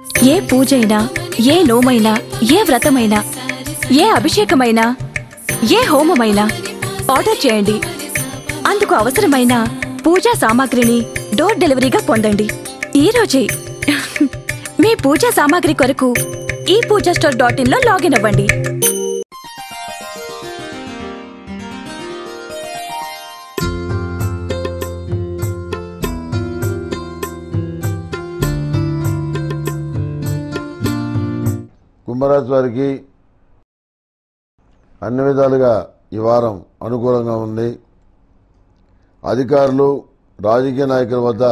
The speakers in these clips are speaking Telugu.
ఏ పూజైనా ఏ నోమైనా ఏ వ్రతమైనా ఏ అభిషేకమైనా ఏ హోమమైనా ఆర్డర్ చేయండి అందుకు అవసరమైన పూజా సామాగ్రిని డోర్ డెలివరీగా పొందండి ఈ రోజే మీ పూజా సామాగ్రి కొరకు ఈ పూజా స్టోర్ డాట్ ఇన్ లో లాగిన్ అవ్వండి కుంభరాశి వారికి అన్ని విధాలుగా ఈ వారం అనుకూలంగా ఉంది అధికారులు రాజకీయ నాయకుల వద్ద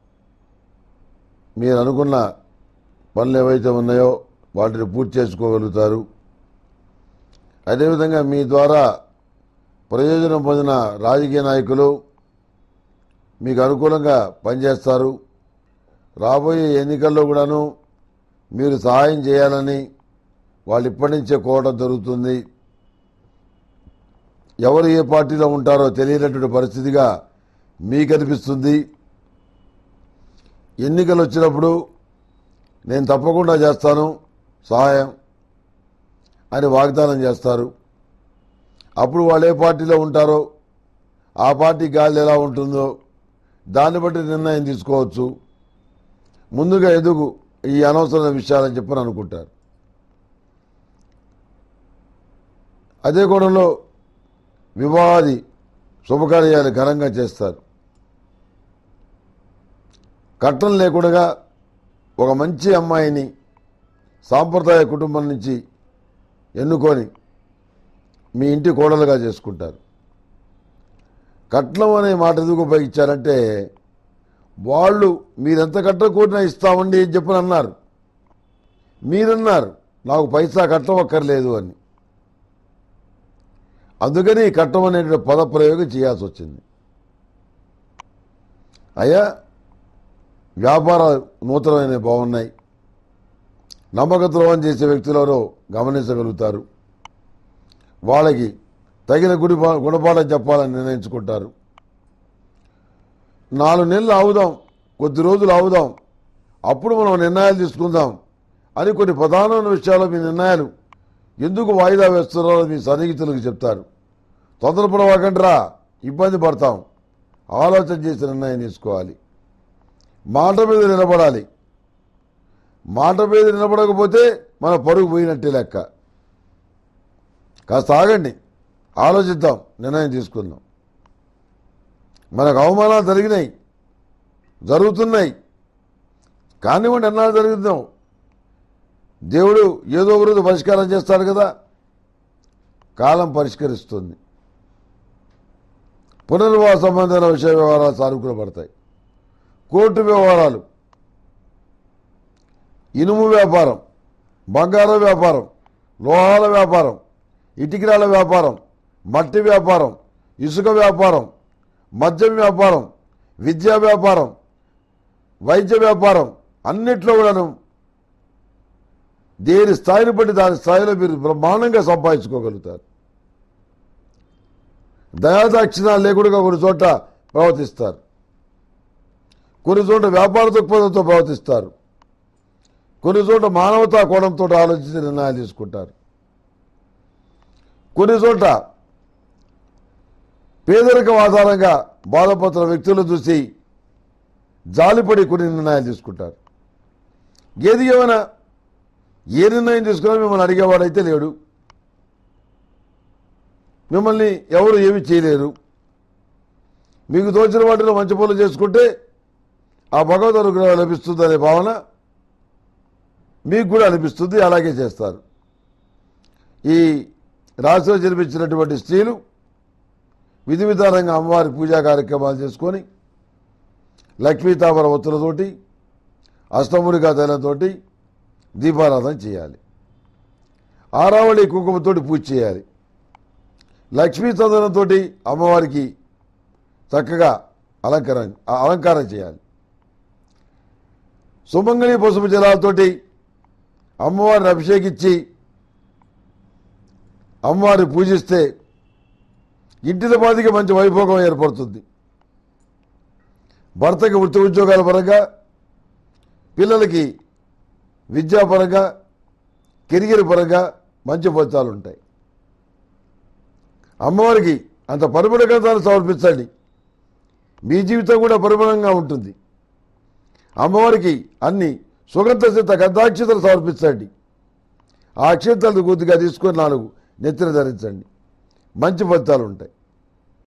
మీరు అనుకున్న పనులు ఏవైతే ఉన్నాయో వాటిని పూర్తి చేసుకోగలుగుతారు అదేవిధంగా మీ ద్వారా ప్రయోజనం పొందిన రాజకీయ నాయకులు మీకు అనుకూలంగా పనిచేస్తారు రాబోయే ఎన్నికల్లో కూడాను మీరు సహాయం చేయాలని వాళ్ళు ఇప్పటి నుంచే కోవడం జరుగుతుంది ఎవరు ఏ పార్టీలో ఉంటారో తెలియనటువంటి పరిస్థితిగా మీకు అనిపిస్తుంది ఎన్నికలు వచ్చినప్పుడు నేను తప్పకుండా చేస్తాను సహాయం అని వాగ్దానం చేస్తారు అప్పుడు వాళ్ళు ఏ పార్టీలో ఉంటారో ఆ పార్టీ గాలి ఎలా ఉంటుందో దాన్ని బట్టి నిర్ణయం తీసుకోవచ్చు ముందుగా ఎదుగు ఈ అనవసరమైన విషయాలని చెప్పని అనుకుంటారు అదే కోణంలో వివాహాది శుభకార్యాలు ఘనంగా చేస్తారు కట్నం లేకుండా ఒక మంచి అమ్మాయిని సాంప్రదాయ కుటుంబం నుంచి ఎన్నుకొని మీ ఇంటి కోడలుగా చేసుకుంటారు కట్నం అనే మాట ఎందుకు ఉపయోగించారంటే వాళ్ళు మీరెంత కట్టకూడినా ఇస్తామండి అని చెప్పని అన్నారు మీరన్నారు నాకు పైసా కట్టం అక్కర్లేదు అని అందుకని ఈ కట్టం అనేటువంటి పదప్రయోగం చేయాల్సి వచ్చింది అయ్యా వ్యాపారాలు నూతనమైన బాగున్నాయి నమ్మక ద్రోహం చేసే వ్యక్తులను గమనించగలుగుతారు వాళ్ళకి తగిన గుడి గుణపాఠం చెప్పాలని నిర్ణయించుకుంటారు నాలుగు నెలలు ఆవుదాం కొద్ది రోజులు ఆవుదాం అప్పుడు మనం నిర్ణయాలు తీసుకుందాం అని కొన్ని ప్రధానమైన విషయాల్లో మీ నిర్ణయాలు ఎందుకు వాయిదా వేస్తున్నారో మీ సన్నిహితులకు చెప్తారు తొందరపడవాకండ్రా ఇబ్బంది పడతాం ఆలోచన చేసి నిర్ణయం తీసుకోవాలి మాట మీద నిలబడాలి మాట మీద నిలబడకపోతే మన పరుగు పోయినట్టే లెక్క కాస్త ఆగండి ఆలోచిద్దాం నిర్ణయం తీసుకుందాం మనకు అవమానాలు జరిగినాయి జరుగుతున్నాయి కానివ్వండి ఎన్నాళ్ళు జరుగుతున్నాం దేవుడు ఏదో ఒక రోజు పరిష్కారం చేస్తాడు కదా కాలం పరిష్కరిస్తుంది పునర్వాస సంబంధమైన విషయ వ్యవహారాలు సానుకూల పడతాయి కోర్టు వ్యవహారాలు ఇనుము వ్యాపారం బంగారం వ్యాపారం లోహాల వ్యాపారం ఇటికిరాల వ్యాపారం మట్టి వ్యాపారం ఇసుక వ్యాపారం మద్యం వ్యాపారం విద్యా వ్యాపారం వైద్య వ్యాపారం అన్నిట్లో కూడాను దేని స్థాయిని బట్టి దాని స్థాయిలో మీరు బ్రహ్మాండంగా సంపాదించుకోగలుగుతారు దయాదాక్షిణాలు లేకుండా కొన్ని చోట ప్రవర్తిస్తారు కొన్ని చోట వ్యాపార దృక్పథంతో ప్రవర్తిస్తారు కొన్ని చోట మానవతా కోణంతో ఆలోచించి నిర్ణయాలు తీసుకుంటారు కొన్ని చోట పేదరికం ఆధారంగా బాధపడుతున్న వ్యక్తులను చూసి జాలిపడి కొన్ని నిర్ణయాలు తీసుకుంటారు ఏది ఏమైనా ఏ నిర్ణయం తీసుకున్నా మిమ్మల్ని అడిగేవాడైతే లేడు మిమ్మల్ని ఎవరు ఏమి చేయలేరు మీకు తోచిన వాటిలో మంచి పనులు చేసుకుంటే ఆ భగవద్ అనుగ్రహం లభిస్తుంది అనే భావన మీకు కూడా అనిపిస్తుంది అలాగే చేస్తారు ఈ రాశిలో జన్మించినటువంటి స్త్రీలు విధి విధానంగా అమ్మవారి పూజా కార్యక్రమాలు చేసుకొని లక్ష్మీతామర ఒత్తులతోటి అష్టముడిగా తైలంతోటి దీపారాధన చేయాలి ఆరావళి కుంకుమతోటి పూజ చేయాలి లక్ష్మీ చందనంతో అమ్మవారికి చక్కగా అలంకరణ అలంకారం చేయాలి సుమంగళి పసుపు జలాలతోటి అమ్మవారిని అభిషేకించి అమ్మవారిని పూజిస్తే ఇంటిలో పాదికి మంచి వైభోగం ఏర్పడుతుంది భర్తకి వృత్తి ఉద్యోగాల పరంగా పిల్లలకి విద్యాపరంగా కెరియర్ పరంగా మంచి ఫలితాలు ఉంటాయి అమ్మవారికి అంత పరిమళ గంధాలు సమర్పించండి మీ జీవితం కూడా పరిమళంగా ఉంటుంది అమ్మవారికి అన్ని సుగంధ సిద్ధ గంధాక్షతలు సమర్పించండి ఆ అక్షంతలు కొద్దిగా తీసుకొని నాలుగు నెత్తిన ధరించండి మంచి ఫలితాలు ఉంటాయి